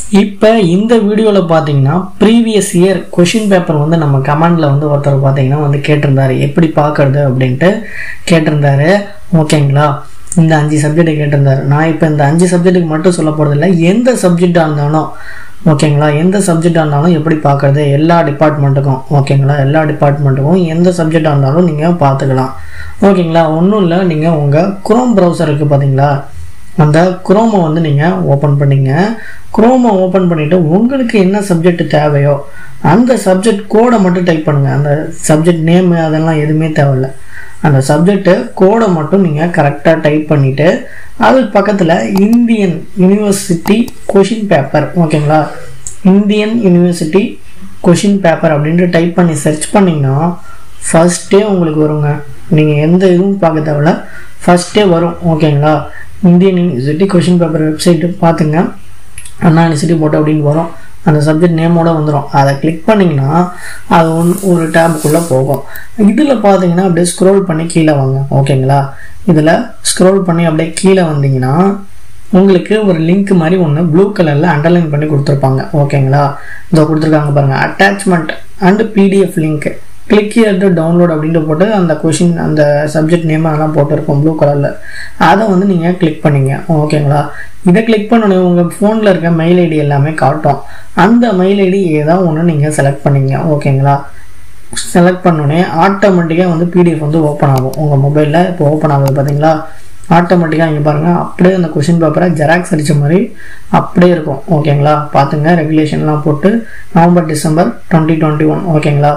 இப்போ இந்த வீடியோவில் பார்த்தீங்கன்னா ப்ரீவியஸ் இயர் கொஷின் பேப்பர் வந்து நம்ம கமெண்டில் வந்து ஒருத்தர் பார்த்தீங்கன்னா வந்து கேட்டிருந்தாரு எப்படி பார்க்கறது அப்படின்ட்டு கேட்டிருந்தாரு ஓகேங்களா இந்த அஞ்சு சப்ஜெக்ட் கேட்டிருந்தாரு நான் இப்போ இந்த அஞ்சு சப்ஜெக்ட்டுக்கு மட்டும் சொல்ல போகிறதில்ல எந்த சப்ஜெக்டாக இருந்தாலும் ஓகேங்களா எந்த சப்ஜெக்டாக இருந்தாலும் எப்படி பார்க்கறது எல்லா டிபார்ட்மெண்ட்டுக்கும் ஓகேங்களா எல்லா டிபார்ட்மெண்ட்டுக்கும் எந்த சப்ஜெக்டாக இருந்தாலும் நீங்கள் பார்த்துக்கலாம் ஓகேங்களா ஒன்றும் இல்லை நீங்கள் உங்கள் குரோம் ப்ரௌசர் இருக்குது பார்த்தீங்களா அந்த குரோமை வந்து நீங்கள் ஓப்பன் பண்ணிங்க குரோமை ஓப்பன் பண்ணிவிட்டு உங்களுக்கு என்ன சப்ஜெக்ட் தேவையோ அந்த சப்ஜெக்ட் கோடை மட்டும் டைப் பண்ணுங்கள் அந்த சப்ஜெக்ட் நேம் அதெல்லாம் எதுவுமே தேவையில்ல அந்த சப்ஜெக்ட்டு கோடை மட்டும் நீங்கள் கரெக்டாக டைப் பண்ணிவிட்டு அதுக்கு பக்கத்தில் இந்தியன் யூனிவர்சிட்டி கொஷின் பேப்பர் ஓகேங்களா இந்தியன் யூனிவர்சிட்டி கொஷின் பேப்பர் அப்படின்ட்டு டைப் பண்ணி சர்ச் பண்ணிங்கன்னா ஃபஸ்ட்டே உங்களுக்கு வருங்க நீங்கள் எந்த இதுவும் பார்க்க தேவையில்ல ஃபஸ்ட்டே வரும் ஓகேங்களா Indian university question paper website பார்த்துங்க அண்ணா யூனிவர்சிட்டி போட்டு அப்படின்னு வரும் அந்த சப்ஜெக்ட் நேமோட வந்துடும் அதை கிளிக் பண்ணிங்கன்னா அது ஒன் ஒரு டேபுக்குள்ளே போகும் இதில் பார்த்தீங்கன்னா அப்படியே ஸ்க்ரோல் பண்ணி கீழே வாங்க ஓகேங்களா இதில் ஸ்க்ரோல் பண்ணி அப்படியே கீழே வந்தீங்கன்னா உங்களுக்கு ஒரு லிங்க் மாதிரி ஒன்று ப்ளூ கலரில் அண்டர்லைன் பண்ணி கொடுத்துருப்பாங்க ஓகேங்களா இதோ கொடுத்துருக்காங்க பாருங்கள் attachment and PDF link click எடுத்து டவுன்லோட் அப்படின்ட்டு போட்டு அந்த கொஷின் அந்த சப்ஜெக்ட் நேம் அதெல்லாம் போட்டிருக்கோம் ப்ளூ கலரில் அதை வந்து நீங்கள் கிளிக் பண்ணிங்க ஓகேங்களா இதை கிளிக் பண்ணோடனே உங்கள் ஃபோனில் இருக்க மெயில் ஐடி எல்லாமே காட்டும் அந்த மெயில் ஐடி ஏதாவது ஒன்று நீங்கள் செலக்ட் பண்ணிங்க ஓகேங்களா செலக்ட் பண்ணோடனே ஆட்டோமேட்டிக்காக வந்து பிடிஎஃப் வந்து ஓப்பன் ஆகும் உங்கள் மொபைலில் இப்போ ஓப்பன் ஆகுது பார்த்தீங்களா ஆட்டோமேட்டிக்காக இங்கே பாருங்கள் அப்படியே அந்த கொஷின் பேப்பரை ஜெராக்ஸ் அடித்த மாதிரி அப்படியே இருக்கும் ஓகேங்களா பார்த்துங்க ரெகுலேஷன்லாம் போட்டு November December twenty twenty one ஓகேங்களா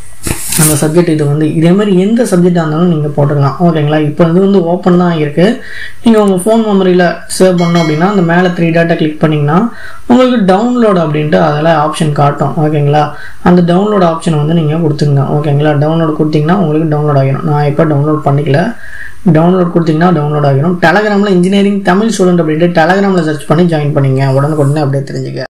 அந்த சப்ஜெக்ட் இது வந்து இதே மாதிரி எந்த சப்ஜெக்டாக இருந்தாலும் நீங்கள் போட்டுக்கலாம் ஓகேங்களா இப்போ இது வந்து ஓப்பன் தான் இருக்குது நீங்கள் உங்கள் ஃபோன் மெமரியில் சேவ் பண்ணோம் அப்படின்னா அந்த மேலே த்ரீ டேட்டா கிளிக் பண்ணிங்கன்னா உங்களுக்கு டவுன்லோட் அப்படின்ட்டு அதில் ஆப்ஷன் காட்டும் ஓகேங்களா அந்த டவுன்லோட் ஆப்ஷனை வந்து நீங்கள் கொடுத்துங்க ஓகேங்களா டவுன்லோட் கொடுத்தீங்கன்னா உங்களுக்கு டவுன்லோட் ஆகிடும் நான் இப்போ டவுன்லோட் பண்ணிக்கல டவுன்லோட் கொடுத்தீங்கன்னா டவுன்லோட் ஆகிடும் டெலகிராமில் இன்ஜினியரிங் தமிழ் ஸ்டூடெண்ட் அப்படின்ட்டு டெலகிராமில் சர்ச் பண்ணி ஜாயின் பண்ணிங்க உடனுக்குடனே அப்படியே தெரிஞ்சுக்க